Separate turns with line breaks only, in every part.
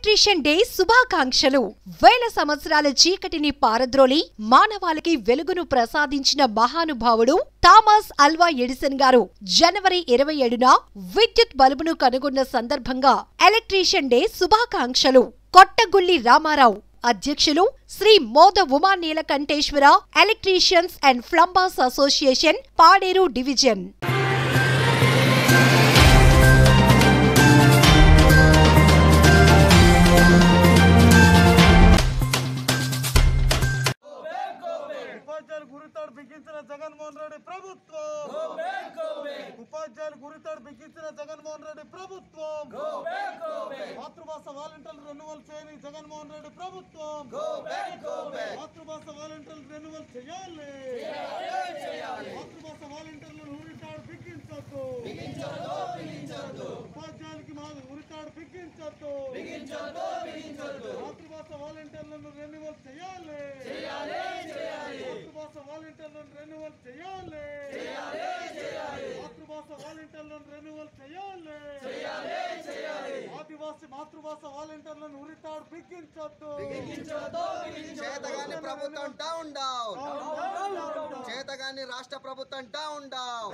electrician day శుభాకాంక్షలు వేల సంవత్సరాల చీకటిని పారద్రోలి మానవాళికి వెలుగును ప్రసాదించిన మహానుభావుడు థామస్ అల్వా ఎడిసన్ గారు జనవరి ఇరవై ఏడున విద్యుత్ బల్బును కనుగొన్న సందర్భంగా ఎలక్ట్రీషియన్ డే శుభాకాంక్షలు కొట్టగుల్లి రామారావు అధ్యక్షులు Shri Moda Uma Neelakanteswara electricians and plumbers association Paderu division
ఉపాధ్యాయులు గురితాడు బిగించిన జగన్మోహన్ రెడ్డి ప్రభుత్వం ఉపాధ్యాయులు గురితాడు బిగించిన జగన్మోహన్ రెడ్డి ప్రభుత్వం మాతృభాష వాలంటీర్లు రెన్యువల్ చేయని జగన్మోహన్ రెడ్డి ప్రభుత్వం మాతృభాష వాలంటీర్లు రెన్యువల్ చేయాలి మాతృభాష వాలంటీర్లు ఉరితాడు బిగించొద్దు ఉపాధ్యాయులకి మా ఉరితాడు బిగించొద్దు మాతృభాష వాలంటీర్లను రెన్యువల్ చేయాలి మాతృభాష వాలంటీర్లను రెన్యువల్ చేయాలి మాతృభాష వాలంటీర్లను రెన్యువల్ చేయాలి ఆదివాసి మాతృభాష వాలంటీర్లను ఉరితాడు బిగించొద్దు
చేతగాని ప్రభుత్వం డౌన్ డౌన్ చేతగాని రాష్ట్ర ప్రభుత్వం డౌన్ డౌన్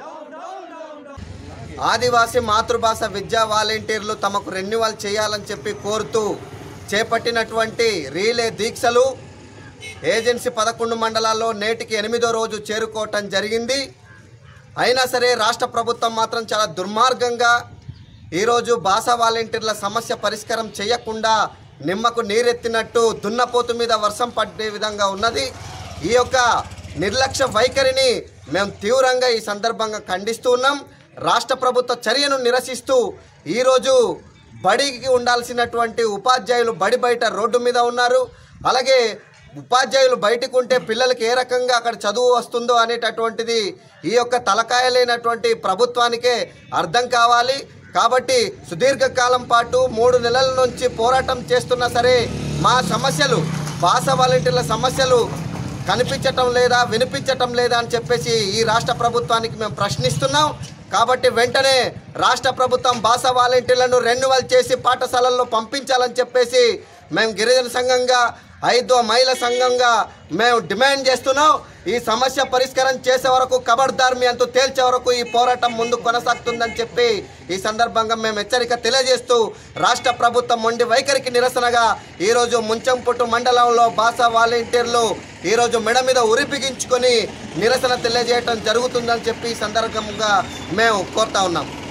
ఆదివాసీ మాతృభాష విద్యా వాలంటీర్లు తమకు రెన్యువల్ చేయాలని చెప్పి కోరుతూ చేపట్టినటువంటి రీలే దీక్షలు ఏజెన్సీ పదకొండు మండలాల్లో నేటికి ఎనిమిదో రోజు చేరుకోవటం జరిగింది అయినా సరే రాష్ట్ర ప్రభుత్వం మాత్రం చాలా దుర్మార్గంగా ఈరోజు భాషా వాలంటీర్ల సమస్య పరిష్కారం చేయకుండా నిమ్మకు నీరెత్తినట్టు దున్నపోతు మీద వర్షం పడే విధంగా ఉన్నది ఈ యొక్క నిర్లక్ష్య వైఖరిని మేము తీవ్రంగా ఈ సందర్భంగా ఖండిస్తూ ఉన్నాం రాష్ట్ర ప్రభుత్వ చర్యను నిరసిస్తూ ఈరోజు బడికి ఉండాల్సినటువంటి ఉపాధ్యాయులు బడి బయట రోడ్డు మీద ఉన్నారు అలాగే ఉపాధ్యాయులు బయటకు ఉంటే పిల్లలకి ఏ రకంగా అక్కడ చదువు వస్తుందో అనేటటువంటిది ఈ యొక్క తలకాయలైనటువంటి ప్రభుత్వానికే అర్థం కావాలి కాబట్టి సుదీర్ఘకాలం పాటు మూడు నెలల నుంచి పోరాటం చేస్తున్నా సరే మా సమస్యలు భాష వాలంటీర్ల సమస్యలు కనిపించటం లేదా వినిపించటం లేదా అని చెప్పేసి ఈ రాష్ట్ర ప్రభుత్వానికి మేము ప్రశ్నిస్తున్నాం కాబట్టి వెంటనే రాష్ట్ర ప్రభుత్వం భాషా వాలంటీర్లను రెన్యువల్ చేసి పాఠశాలల్లో పంపించాలని చెప్పేసి మేము గిరిజన సంఘంగా ఐదో మహిళా సంఘంగా మేము డిమాండ్ చేస్తున్నాం ఈ సమస్య పరిష్కారం చేసే వరకు కబర్దార్ మీ అంతు తేల్చే వరకు ఈ పోరాటం ముందు కొనసాగుతుందని చెప్పి ఈ సందర్భంగా మేము హెచ్చరిక తెలియజేస్తూ రాష్ట్ర ప్రభుత్వం మొండి వైఖరికి నిరసనగా ఈరోజు ముంచంపుట్టు మండలంలో భాషా వాలంటీర్లు ఈరోజు మెడ మీద ఉరి బిగించుకొని నిరసన తెలియజేయటం జరుగుతుందని చెప్పి ఈ సందర్భంగా మేము కోరుతా ఉన్నాం